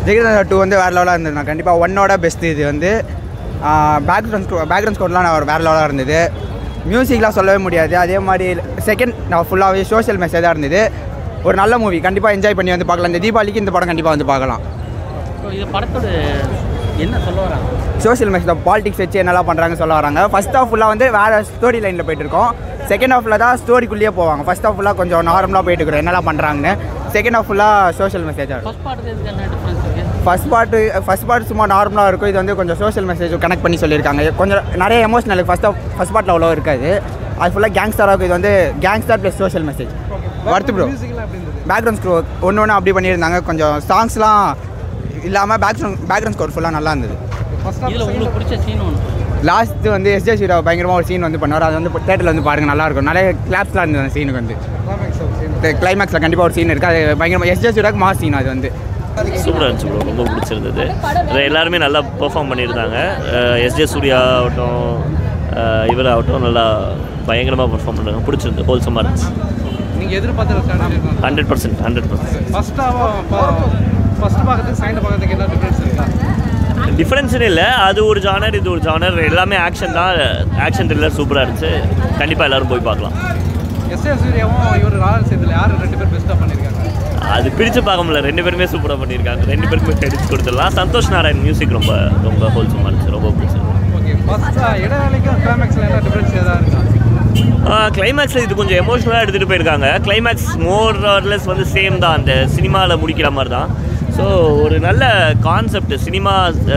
ஜெகதா two வந்து வேறு லெவலாக இருந்தது நான் கண்டிப்பாக ஒன்னோட பெஸ்ட்டு இது வந்து பேக்ரவுண்ட் பேக்ரவுண்ட் ஸ்கோர்லாம் நான் வேறு லெவலாக இருந்தது மியூசிக்லாம் சொல்லவே முடியாது அதே மாதிரி செகண்ட் நான் ஃபுல்லாகவே சோஷியல் மெசேஜாக இருந்தது ஒரு நல்ல மூவி கண்டிப்பாக என்ஜாய் பண்ணி வந்து பார்க்கலாம் இந்த தீபாவளிக்கு இந்த படம் கண்டிப்பாக வந்து பார்க்கலாம் ஸோ இது படத்தோட என்ன சொல்ல வராங்க சோஷியல் மெசேஜ் பாலிடிக்ஸ் வச்சு என்னெல்லாம் பண்ணுறாங்க சொல்ல வராங்க ஃபர்ஸ்ட் ஆஃப் ஃபுல்லாக வந்து வேறு ஸ்டோரி லைனில் போயிட்டு இருக்கோம் செகண்ட் ஹாஃபில் தான் ஸ்டோரிக்குள்ளேயே போவாங்க ஃபர்ஸ்ட் ஆஃப் ஃபுல்லாக கொஞ்சம் நார்மலாக போயிட்டு இருக்கிறோம் என்னெல்லாம் பண்ணுறாங்கன்னு செகண்ட் ஹாஃப் ஃபுல்லாக சோஷியல் மெசேஜாக இருக்கும் ஃபர்ஸ்ட் பார்ட்டு இதுக்கு என்ன டிஃப்ரென்ஸ் இருக்குது ஃபர்ஸ்ட் பார்ட்டு ஃபர்ஸ்ட் பார்ட் சும்மா நார்மலாக இருக்கும் இது வந்து கொஞ்சம் சோஷியல் மெசேஜ் கனெக்ட் பண்ணி சொல்லியிருக்காங்க கொஞ்சம் நிறைய எமோஷனல் ஃபர்ஸ்ட் ஃபர்ஸ்ட் பார்ட்டில் அவ்வளோ இருக்காது அது ஃபுல்லாக கேங்ஸ்டராக இருக்கும் இது வந்து கேங்ஸ்டர் ப்ளஸ் சோஷியல் மெசேஜ் வருத்து ப்ரோ பேக்ரவுண்ட் ஸ்கோர் ஒன்று ஒன்று அப்படி பண்ணியிருந்தாங்க கொஞ்சம் சாங்ஸ்லாம் இல்லாமல் பேக்ரவுண்ட் பேக்ரவுண்ட் ஸ்கோர் ஃபுல்லாக நல்லா இருந்தது இதில் உங்களுக்கு பிடிச்ச சீன் ஒன்று லாஸ்ட்டு வந்து எஸ்ஜே சூர்யா பயங்கரமாக ஒரு சீன் வந்து பண்ணுவார் அது வந்து தேட்டரில் வந்து பாருங்கள் நல்லாயிருக்கும் நிறைய கிளாப்ஸ்லாம் இருந்தது அந்த சீனுக்கு வந்து கிளைமேக்ஸில் கண்டிப்பாக ஒரு சீன் இருக்குது அது பயங்கரமாக எஸ்ஜே சூர்யாக்கு மாஸ் சீன் அது வந்து சூப்பராக இருந்துச்சு ப்ரோ ரொம்ப பிடிச்சிருந்தது அது எல்லாருமே நல்லா பெர்ஃபார்ம் பண்ணியிருந்தாங்க எஸ்ஜே சூர்யா ஆகட்டும் அஹ் இவர் ஆகட்டும் நல்லா பயங்கரமாக பெர்ஃபார்ம் பண்ணாங்க பிடிச்சிருந்து ஹோல்சமாக இருந்துச்சு நீங்கள் எதிர்பார்த்த ஹண்ட்ரட் பர்சன்ட் ஹண்ட்ரட் பர்சன்ட் ஃபஸ்ட்டாக ஃபஸ்ட் பார்க்கறதுக்கு செகண்ட் பார்க்கறதுக்கு என்ன டிஃப்ரென்ஸ் இருக்கா டிஃப்ரென்ஸ்னு இல்லை அது ஒரு ஜானர் இது ஒரு ஜானர் எல்லாமே ஆக்ஷன் தான் ஆக்ஷன் த்ரில்லர் சூப்பராக இருந்துச்சு கண்டிப்பாக எல்லாரும் போய் பார்க்கலாம் எஸ் ஏ சூர்யாவும் இவர் ராயல் சேர்த்துல யார் ரெண்டு பேர் பெஸ்ட்டாக பண்ணியிருக்காங்க அது பிரித்து பார்க்க முடியல ரெண்டு பேருமே சூப்பராக பண்ணியிருக்காங்க ரெண்டு பேருமே கிரெடிட்ஸ் கொடுத்துடலாம் சந்தோஷ் நாராயண் மியூசிக் ரொம்ப ரொம்ப ஹோல்சமாக இருந்துச்சு ரொம்ப பிடிச்சிருக்கு ஓகே ஃபஸ்ட்டாக இடைவேளைக்கும் கிளைமேக்ஸில் என்ன டிஃப்ரென்ஸ் ஏதாவது இருக்கா கிளைமேக்ஸில் இது கொஞ்சம் எமோஷனலாக எடுத்துகிட்டு போயிருக்காங்க கிளைமேக்ஸ் மோர் ஆர்லெஸ் வந்து சேம் தான் அந்த சினிமாவில் முடிக்கிற மாதிரி தான் ஸோ ஒரு நல்ல கான்செப்ட் சினிமா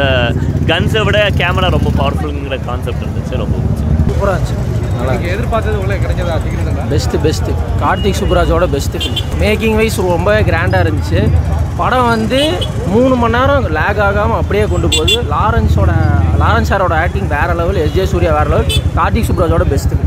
கன்ஸை விட கேமரா ரொம்ப பவர்ஃபுல்ங்கிற கான்செப்ட் இருந்துச்சு ரொம்ப பிடிச்சி சூப்பராக இருந்துச்சு நல்லா நீங்கள் எதிர்பார்த்தது உங்களுக்கு கிடைச்சதா டிகிரி பெஸ்ட்டு பெஸ்ட்டு கார்த்திக் சுப்ராஜோட பெஸ்ட்டு ஃபிலிம் மேக்கிங் வைஸ் ரொம்ப கிராண்டாக இருந்துச்சு படம் வந்து மூணு மணி நேரம் லேக் ஆகாமல் அப்படியே கொண்டு போகுது லாரன்ஸோட லாரன்ஸ் சாரோட ஆக்டிங் வேறு லெவல் எஸ்ஜே சூர்யா வேறு லெவல் கார்த்திக் சுப்ராஜோட பெஸ்ட்டு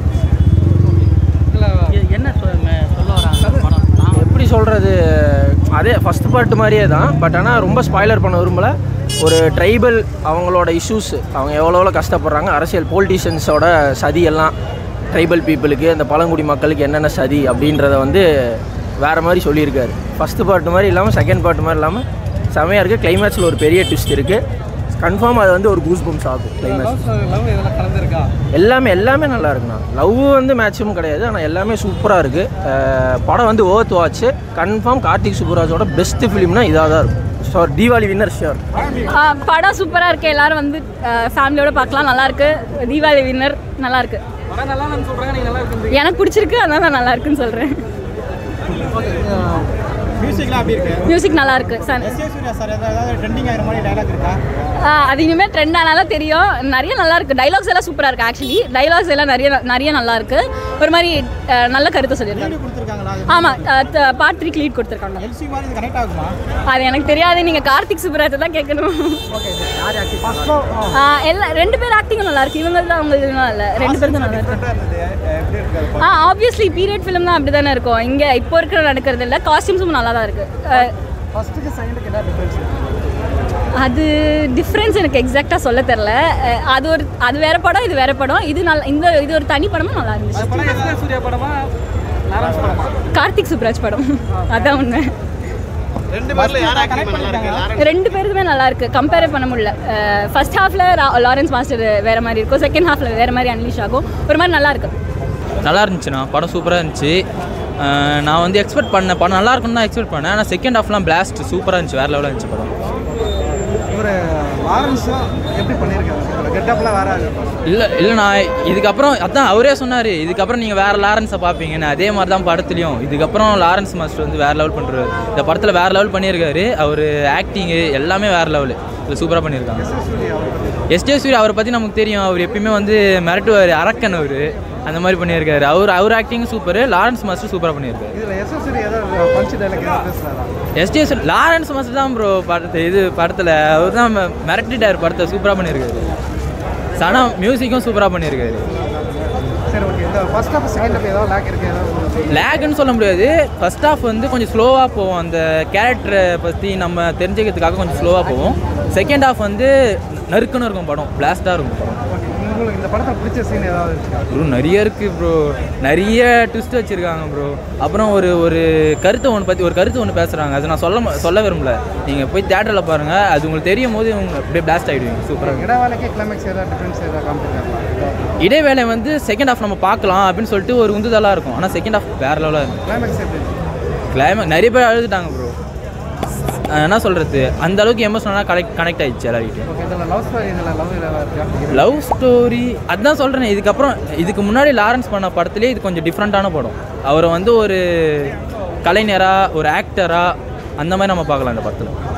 இது என்ன சொ- மே- சொல்ல வராங்க படம் நான் எப்படி சொல்கிறது அதே ஃபஸ்ட் பார்ட் மாதிரியே தான் பட் ஆனால் ரொம்ப ஸ்பாய்லர் பண்ண விரும்பல ஒரு ட்ரைபல் அவங்களோட இஷ்யூஸ் அவங்க எவ்வளோ எவ்வளோ கஷ்டப்படுறாங்க அரசியல் பொலிட்டீஷியன்ஸோட சதி எல்லாம் ட்ரைபல் பீப்புளுக்கு அந்த பழங்குடி மக்களுக்கு என்னென்ன சதி அப்படின்றத வந்து வேறு மாதிரி சொல்லியிருக்காரு ஃபஸ்ட்டு பார்ட் மாதிரி இல்லாமல் செகண்ட் பார்ட் மாதிரி இல்லாமல் செமையாக இருக்குது கிளைமேக்ஸில் ஒரு பெரிய ட்விஸ்ட் இருக்குது கன்ஃபார்ம் அது வந்து ஒரு கூஸ் பம்ஸ் ஆகும் கிளைமேக்ஸ் லவ் இதெல்லாம் கலந்துருக்கா எல்லாமே எல்லாமே நல்லா இருக்குண்ணா லவ் வந்து மேட்சும் கிடையாது ஆனால் எல்லாமே சூப்பராக இருக்குது படம் வந்து ஓர்த் வாட்ச் கன்ஃபார்ம் கார்த்திக் சுப்புராஜோட பெஸ்ட் ஃபிலிம்னா இதாக தான் இருக்கும் ஷோர் தீபாவளி வின்னர் ஷியோர் ஆ, படம் சூப்பராக இருக்கு எல்லாரும் வந்து ஃபேமிலியோட பார்க்கலாம் நல்லா இருக்கு தீபாவளி வின்னர் நல்லா இருக்கு படம் நல்லா நான் சொல்கிறாங்க நீங்கள் நல்லா இருக்குது எனக்கு பிடிச்சிருக்கு அதனால நான் நல்லா இருக்குன்னு சொல்கிறேன் மியூசிக்லாம் அப்படி இருக்கு மியூசிக் நல்லா இருக்கு சன் எஸ் ஏ சூர்யா சார் ஏதாவது ட்ரெண்டிங் ஆகிற மாதிரி டைலாக் இருக்கா ஆ, அது இனிமேல் ட்ரெண்ட் ஆனாலும் தெரியும் நிறைய நல்லா இருக்கு டைலாக்ஸ் எல்லாம் சூப்பராக இருக்கு ஆக்சுவலி டைலாக்ஸ் எல்லாம் நிறைய நிறைய நல்லா இருக்கு ஒரு மாதிரி ஆ, நல்ல கருத்தை சொல்லியிருக்காங்க கொடுத்துருக்காங்களா ஆமாம் பார்ட் த்ரீ லீட் கொடுத்துருக்காங்க எல்சி மாதிரி இது கனெக்ட் ஆகுமா அது எனக்கு தெரியாது நீங்கள் கார்த்திக் சுப்ராஜை தான் கேட்கணும் ஆ, எல்லாம் ரெண்டு பேர் ஆக்டிங்கும் நல்லா இருக்கு இவங்க தான் அவங்க இதெல்லாம் இல்லை ரெண்டு பேரும் தான் நல்லா இருக்கு எப்படி இருக்காது ஆ ஆப்வியஸ்லி பீரியட் ஃபிலிம் தான் அப்படி தானே இருக்கும் இங்கே இப்போ இருக்கிற நடக்கிறது இல்லை காஸ்டியூம்ஸும் நல்லா தான் இருக்கு அஹ், ஃபர்ஸ்ட்டுக்கு செகண்டுக்கு என்ன டிஃப்ரென்ஸ் அது டிஃப்ரென்ஸ் எனக்கு எக்ஸாக்டாக சொல்ல தெரில அஹ், அது ஒரு அது வேற படம் இது வேற படம் இது நல்ல இந்த இது ஒரு தனி படமும் நல்லா இருந்துச்சு படம் எஸ் ஏ சூர்யா படமா லாரன்ஸ் படமா கார்த்திக் சுப்ராஜ் படம் அதான் உண்மை ரெண்டு பேர்ல யார் ஆக்டிங் நல்லா இருக்கு ரெண்டு பேருக்குமே நல்லா இருக்கு கம்பேர் பண்ண முடியல ஃபர்ஸ்ட் ஹாஃப்ல லாரன்ஸ் மாஸ்டர் வேற மாதிரி இருக்கும் செகண்ட் ஹாஃப்ல வேற மாதிரி அன்லீஷ் ஆகும் ஒரு மாதிரி நல்லா இருக்கு நல்லா இருந்துச்சுண்ணா படம் சூப்பராக இருந்துச்சு அஹ் நான் வந்து எக்ஸ்பெக்ட் பண்ணேன் படம் நல்லா இருக்கும்னு தான் எக்ஸ்பெக்ட் பண்ணேன் ஆனால் செகண்ட் ஹாஃப்லாம் பிளாஸ்ட் சூப்பராக இருந்துச்சு வேறு லெவலில் இருந்துச்சு படம் இவர் லாரன்ஸும் எப்படி பண்ணியிருக்காரு கெட்டப்லாம் வேற இல்லை இல்லை நான் இதுக்கப்புறம் அதான் அவரே சொன்னார் இதுக்கப்புறம் நீங்கள் வேறு லாரன்ஸை பார்ப்பீங்கன்னு அதே மாதிரி தான் படத்துலையும் இதுக்கப்புறம் லாரன்ஸ் மாஸ்டர் வந்து வேறு லெவல் பண்ணுறாரு இந்த படத்தில் வேறு லெவல் பண்ணியிருக்காரு அவர் ஆக்டிங்கு எல்லாமே வேறு லெவலு இது சூப்பராக பண்ணியிருக்காங்க எஸ்டே சூர்யா அவரை பற்றி நமக்கு தெரியும் அவர் எப்பயுமே வந்து மிரட்டுவார் அரக்கன் அவர் அந்த மாதிரி பண்ணியிருக்காரு அவர் அவர் ஆக்டிங் சூப்பர் லாரன்ஸ் மாஸ்டர் சூப்பராக பண்ணியிருக்காரு இதில் எஸ் ஏ சூர்யா ஏதாவது பஞ்சு டைலாக் ஏதாவது பேசுகிறாரா எஸ்டிஎஸ் லாரன்ஸ் மாஸ்டர் தான் ப்ரோ படத்தை இது படத்தில் அவர் தான் ம- மிரட்டிட்டார் படத்தை சூப்பராக பண்ணியிருக்காரு சனா மியூசிக்கும் சூப்பராக பண்ணியிருக்காரு சரி ஓகே இந்த ஃபர்ஸ்ட் ஹாஃப் செகண்ட் ஹாஃப் ஏதாவது லேக் இருக்கு ஏதாவது லேக்னு சொல்ல முடியாது ஃபர்ஸ்ட் ஹாஃப் வந்து கொஞ்சம் ஸ்லோவாக போகும் அந்த கேரக்டரை பற்றி நம்ம தெரிஞ்சுக்கிறதுக்காக கொஞ்சம் ஸ்லோவாக போகும் செகண்ட் ஹாஃப் வந்து நறுக்குன்னு இருக்கும் படம் பிளாஸ்டாக இருக்கும் படம் உங்களுக்கு இந்த படத்தை பிடிச்ச சீன் ஏதாவது இருக்கா ப்ரோ நிறைய இருக்குது ப்ரோ நிறைய ட்விஸ்ட் வச்சுருக்காங்க ப்ரோ அப்புறம் ஒரு ஒரு கருத்தை ஒன்று பற்றி ஒரு கருத்து ஒன்று பேசுகிறாங்க அது நான் சொல்ல ம- சொல்ல விரும்பல நீங்கள் போய் தேட்டரில் பாருங்கள் அது உங்களுக்கு தெரியும் போது உங்க அப்படியே பிளாஸ்ட் ஆகிடுவீங்க சூப்பராக இடைவேளைக்கே கிளைமேக்ஸ் ஏதாவது டிஃப்ரென்ஸ் ஏதாவது காமிச்சிருக்காங்களா இடைவேளை வந்து செகண்ட் ஹாஃப் நம்ம பார்க்கலாம் அப்படின்னு சொல்லிட்டு ஒரு உந்துதலாக இருக்கும் ஆனால் செகண்ட் ஹாஃப் வேற லெவலாக இருக்கும் கிளைமேக்ஸ் எப்படி இருந்துச்சு? கிளைமேக் நிறைய பேர் அழுதுட்டாங்க ப்ரோ என்ன சொல்கிறது அந்த அளவுக்கு எமோஷனலாக கனெக்ட் கனெக்ட் ஆயிடுச்சு எல்லாருக்கிட்டையும் ஓகே இதில் லவ் ஸ்டோரி இதில் லவ் ஏதாவது இருக்கா லவ் ஸ்டோரி அதான் சொல்கிறேன் இதுக்கப்புறம் இதுக்கு முன்னாடி லாரன்ஸ் பண்ண படத்துலேயே இது கொஞ்சம் டிஃப்ரெண்ட்டான படம் அவரை வந்து ஒரு கலைஞராக ஒரு ஆக்டராக அந்த மாதிரி நம்ம பார்க்கலாம் இந்த படத்தில்